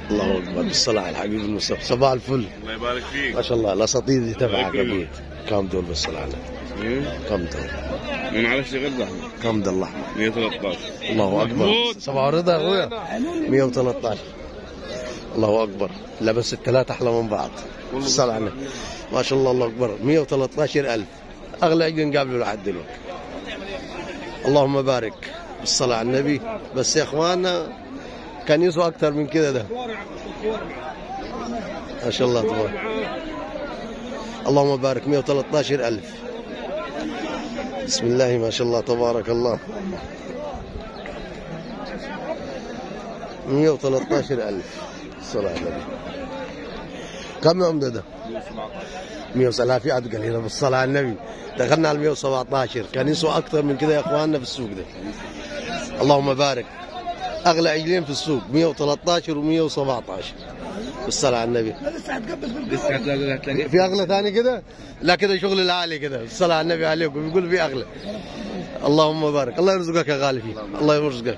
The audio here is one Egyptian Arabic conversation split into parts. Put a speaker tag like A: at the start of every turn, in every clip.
A: الله اكبر بالصلاه على الحبيب المصطفى صباح الفل
B: الله يبارك فيك
A: ما شاء الله الاساطير دي تبعك
B: الله يكرمك.
A: ابيت كم دول بالصلاه على النبي؟ كم دول
B: من على الشغل ده
A: كم دول الاحمر
B: 113
A: الله اكبر صباح رضا اخويا 113 الله اكبر لا بس الثلاثه احلى من بعض بالصلاه على النبي ما شاء الله الله اكبر 113000 اغلى عجل نقابله لحد دلوقتي اللهم بارك بالصلاه على النبي بس يا اخواننا كان يسوى اكثر من كده ده ما شاء الله تبارك اللهم بارك 113000 بسم الله ما شاء الله تبارك الله 113000 الصلاة على النبي كم يوم ده ده؟ 117 في عدد قليلة بالصلاة على النبي دخلنا على 117 كان يسوى أكثر من كده يا إخواننا في السوق ده اللهم بارك أغلى عجلين في السوق 113 و117 بالصلاة على النبي
B: لسه هتلاقي هتلاقي
A: في أغلى ثاني كده؟ لا كده شغل العالي كده بالصلاة على النبي عليكم بيقول في أغلى اللهم بارك الله يرزقك يا غالي فيه الله يرزقك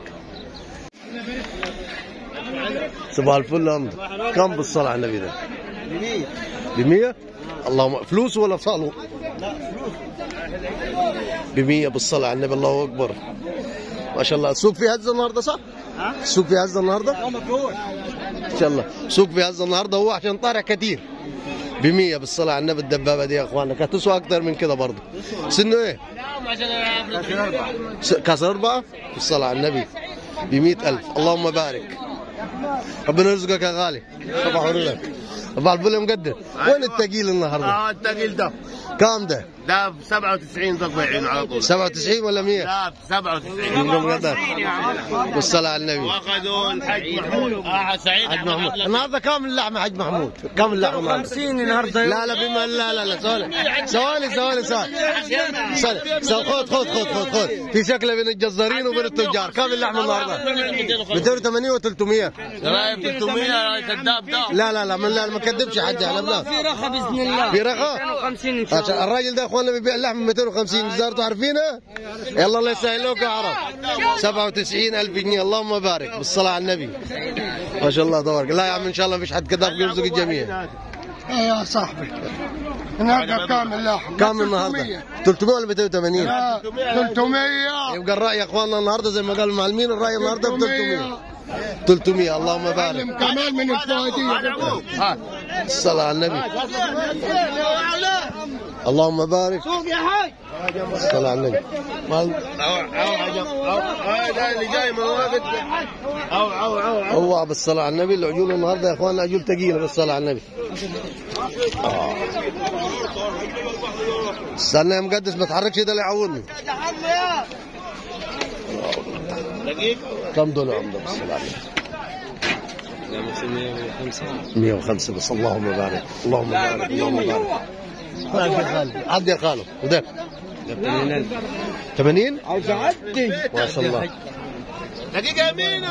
A: صباح الفل أمد كم بالصلاة على النبي ده؟ ب 100 اللهم فلوس ولا صالو؟ ب 100 بالصلاة على النبي الله أكبر ما شاء الله السوق فيه هزة النهارده صح؟ السوق فيه هزة النهارده؟ ان شاء الله سوق في هذا النهارده هو عشان طالع كتير ب 100 بالصلاه على النبي الدبابه دي يا اخوانا كانت تسوى اكثر من كده برضه سنه ايه؟ س- كاس اربعه بالصلاه على النبي ب 100000 اللهم بارك ربنا يرزقك يا غالي صباح ورزقك صباح الفل مقدر وين التقيل النهارده؟
C: اه التقيل ده
A: كام ده؟
C: ده ب 97 ضربة عين على طول
A: 97 ولا 100؟
C: لا ب 97
A: يقولوا مقدر بالصلاه على النبي
C: واخذوا الحج محمود اه سعيد
A: حج محمود النهارده كم اللحمه حج محمود؟ كم اللحمه النهارده؟
D: 50 النهارده
A: لا لا بما لا لا لا ثواني ثواني ثواني ثواني ثواني ثواني. خذ خذ خذ خذ خذ في شكله بين الجزارين وبين التجار كم اللحمه النهارده؟ 280 و 300
C: رايب 300 كذاب ده
A: لا لا لا من لا ما كذبش حد على لا
D: في رخا باذن الله
A: في رخا
D: 250 ان شاء
A: عشان
D: الله
A: الراجل ده اخواننا بيبيع اللحم 250 جزارته عارفينه يلا الله يسهل لك يا عرب 97000 جنيه اللهم بارك بالصلاه على النبي ما شاء الله تبارك لا يا عم ان شاء الله مفيش حد كذاب يرزق الجميع
E: يا صاحبي النهارده كامل لحم
A: كم النهارده 300 ولا 280
E: لا 300
A: يبقى الراي يا اخواننا النهارده زي ما قال المعلمين الراي النهارده ب 300 300 اللهم بارك
E: كمال من الفوادير
A: الصلاة على النبي اللهم بارك الصلاة على النبي مال-
C: ده اللي جاي من واقف او او او
A: هو بالصلاة على النبي العجول النهارده يا اخواننا عجول ثقيلة بالصلاة على النبي آه. استنى يا مقدس ما تحركش ده اللي يعودني كم دول عمده بالصلاة على النبي 105 بس اللهم بارك اللهم بارك اللهم بارك عد يا خالد عد يا خالد وده 80
E: عاوز اعدي
A: ما شاء الله
C: دقيقة يمينه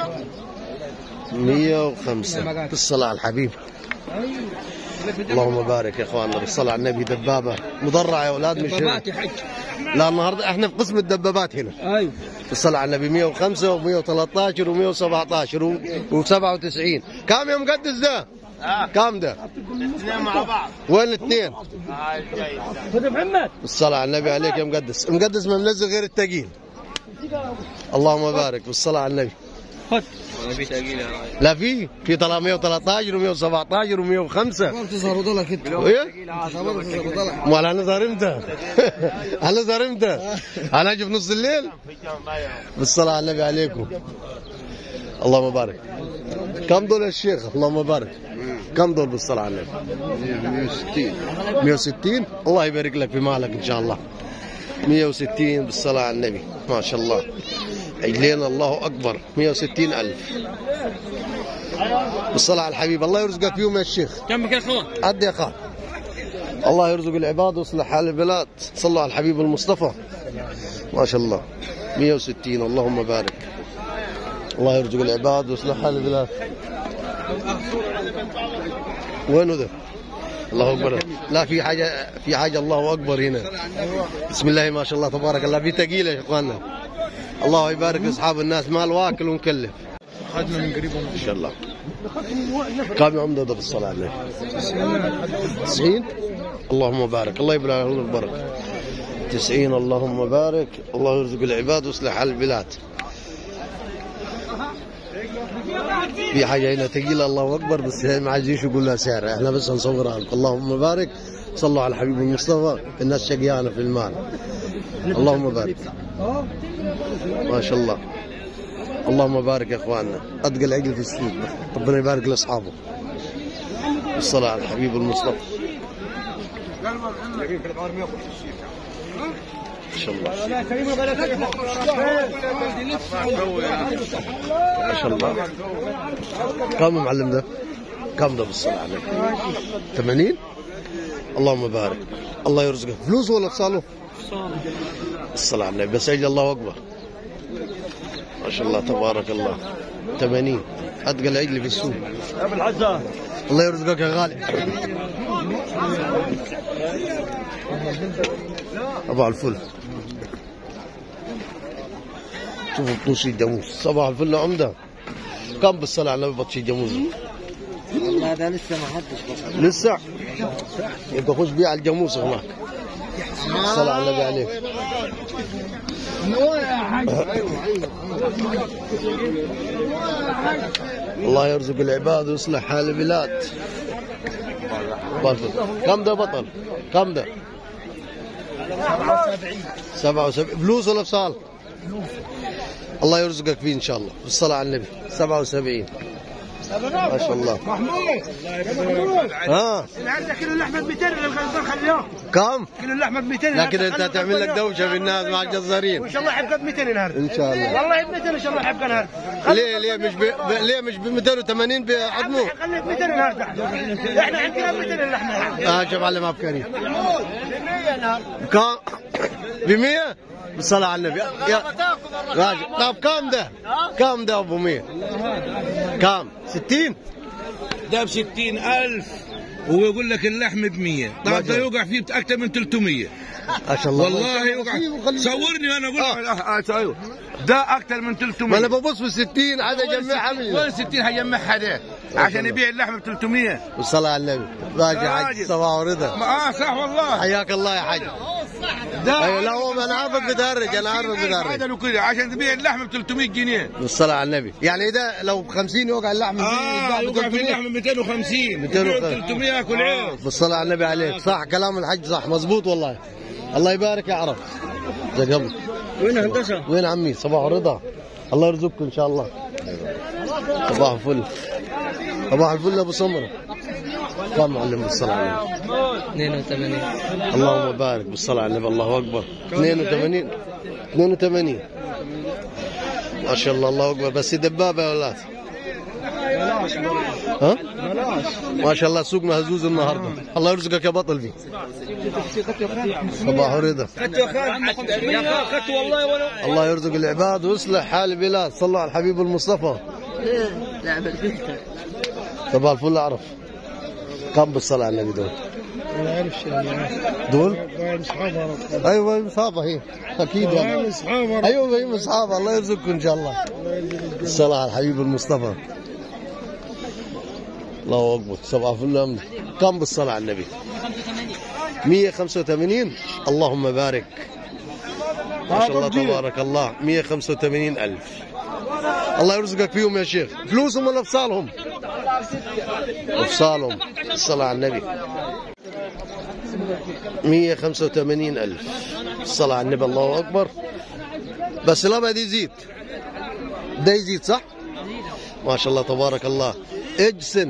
A: 105 بالصلاة على الحبيب اللهم بارك يا اخواننا بالصلاة على النبي دبابة مضرعة يا اولاد مش هنا. لا النهارده احنا في قسم الدبابات هنا
D: ايوه
A: بالصلاة على النبي 105 و113 و117 و97 كم يا مقدس ده؟ كم ده؟
C: اثنين مع بعض
A: وين الاثنين؟
C: آه، جاي.
D: خذ محمد
A: بالصلاة على النبي عليك يا مقدس مقدس ما منزل غير التقيل اللهم بارك بالصلاة على النبي
D: خذ
A: لا في في 313 و117 و105
D: تظهر ضلك انت
A: ايه امال انا صار امتى؟ انا صار امتى؟ انا اجي في نص الليل بالصلاة على النبي عليكم اللهم بارك كم دول يا شيخ اللهم بارك كم دول بالصلاة على النبي 160 160 الله يبارك لك في مالك ان شاء الله 160 بالصلاة على النبي ما شاء الله عجلين الله أكبر 160 ألف بالصلاة على الحبيب الله يرزقك فيهم يا شيخ
D: جنبك يا اخوان
A: عد يا خال الله يرزق العباد ويصلح حال البلاد صلوا على الحبيب المصطفى ما شاء الله 160 اللهم بارك الله يرزق العباد ويصلح حال البلاد وينه ده الله اكبر لا في حاجه في حاجه الله اكبر هنا بسم الله ما شاء الله تبارك الله في ثقيله يا اخواننا الله يبارك لاصحاب الناس مال واكل ومكلف
E: اخذنا من قريب
A: ان شاء الله كم يا عمده ده بالصلاه عليه 90 اللهم بارك الله يبارك له البركه 90 اللهم بارك الله يرزق العباد ويصلح حال البلاد في حاجه هنا ثقيله الله اكبر بس هي ما عايزينش يقول لها سعر احنا بس نصورها لكم اللهم بارك صلوا على الحبيب المصطفى الناس شقيانه في المال اللهم بارك ما شاء الله اللهم بارك يا اخواننا اتقى العقل في السوق ربنا يبارك لاصحابه الصلاه على الحبيب المصطفى ما شاء الله ما شاء الله كم معلم ده؟ كم ده بالصلاة عليك؟ 80 اللهم بارك الله يرزقك فلوس ولا بصاله؟ الصلاة على النبي بس اجل الله اكبر ما شاء الله تبارك الله 80 اتقى العجل في السوق الله يرزقك يا غالي ابو الفل شوفوا بطوشي الجاموس صباح الفل يا عمده كم بالصلاة على النبي بطشي الجاموس
D: والله هذا لسه ما حدش بطل
A: لسه يبقى خش بيع الجاموس هناك الصلاة على النبي عليك الله يرزق العباد ويصلح حال البلاد بطل. كم ده بطل كم ده 77 فلوس ولا بصال الله يرزقك فيه ان شاء الله بالصلاة على النبي 77 ما شاء الله ها
C: النهارده كيلو اللحمه ب 200 للغلبان خليهم
A: كم
C: كيلو اللحمه ب 200
A: لكن انت هتعمل لك دوشه في الناس مع الجزارين
C: وان شاء الله حيبقى ب 200 النهارده
A: ان شاء الله
C: والله ب 200 ان شاء الله حيبقى النهارده
A: ليه ليه مش ب... ب... ليه مش ب 280 بعظمه
C: خليك ب 200 النهارده احنا عندنا ب 200 اللحمه
A: اه شوف على ما افكاري كم ب 100 بالصلاة على النبي يا راجل طب كم ده؟ كم ده ابو 100 كم 60
F: ده ب 60000 وهو يقول لك اللحم ب 100
A: ما
F: طب ده
A: شاء
F: يوقع فيه اكثر من 300
A: ما شاء الله
F: والله يوقع صورني وانا اقول لك آه، آه، ايوه ده اكثر من
A: ما انا
F: 300
A: ببص في 60 عاد اجمعها
F: وين
A: مني
F: 60 هيجمعها ده عشان يبيع اللحم ب 300
A: بالصلاة على النبي راجع
F: يا
A: حاج
F: راجل.
A: صباح ورضا
F: اه صح والله
A: حياك الله يا حاج
F: ده
A: ايوه لا هو انا عارفك بتهرج انا عارفك بتهرج
F: عدلوا كده عشان تبيع اللحم ب 300 جنيه
A: بالصلاة على النبي يعني ده لو 50 يوقع اللحم
F: اه يوقع في اللحم 250 يبيعوا ب 300 ياكل عيش
A: بالصلاة على النبي عليك صح كلام الحج صح مزبوط والله الله يبارك يا عرب زي قبل
D: وين هندسه؟
A: وين عمي صباح رضا الله يرزقكم ان شاء الله صباح الفل صباح الفل يا ابو سمره كم معلم بالصلاة على النبي
D: 82
A: اللهم بارك بالصلاة على النبي الله أكبر 82 82 ما شاء الله الله أكبر بس دبابة يا ولاد ها؟ ما شاء الله سوق مهزوز النهارده الله يرزقك يا بطل فيه صباح رضا
D: خدت والله ولا
A: الله يرزق العباد ويصلح حال البلاد صلوا على الحبيب المصطفى
D: لعبة بنتك
A: صباح الفل اعرف كم بالصلاة على النبي دول دول ايوه مصابة هي اكيد يعني. ايوه هي مصابة الله يرزقكم ان شاء الله الصلاة على الحبيب المصطفى الله اكبر صباح الفل أمن. كم بالصلاة على النبي 185 اللهم بارك ما شاء الله تبارك الله 185 ألف الله يرزقك فيهم يا شيخ فلوسهم ولا افصالهم افصالهم الصلاة على النبي 185 ألف الصلاة على النبي الله أكبر بس الأبيض يزيد ده يزيد صح ما شاء الله تبارك الله اجسن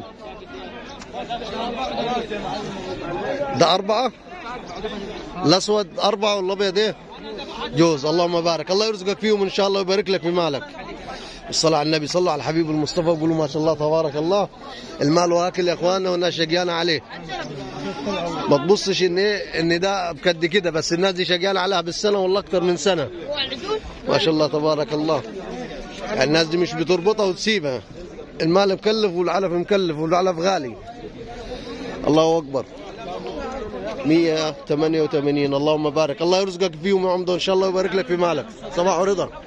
A: ده أربعة الأسود أربعة والأبيض إيه جوز اللهم بارك الله يرزقك فيهم إن شاء الله ويبارك لك في مالك الصلاة على النبي صلوا على الحبيب المصطفى وقولوا ما شاء الله تبارك الله المال واكل يا اخواننا والناس شقيانه عليه ما تبصش ان ايه ان ده بكد كده بس الناس دي شقيانه عليها بالسنه ولا اكثر من سنه ما شاء الله تبارك الله يعني الناس دي مش بتربطها وتسيبها المال مكلف والعلف مكلف والعلف غالي الله اكبر 188 اللهم بارك الله يرزقك فيهم يا عمده ان شاء الله ويبارك لك في مالك صباح رضا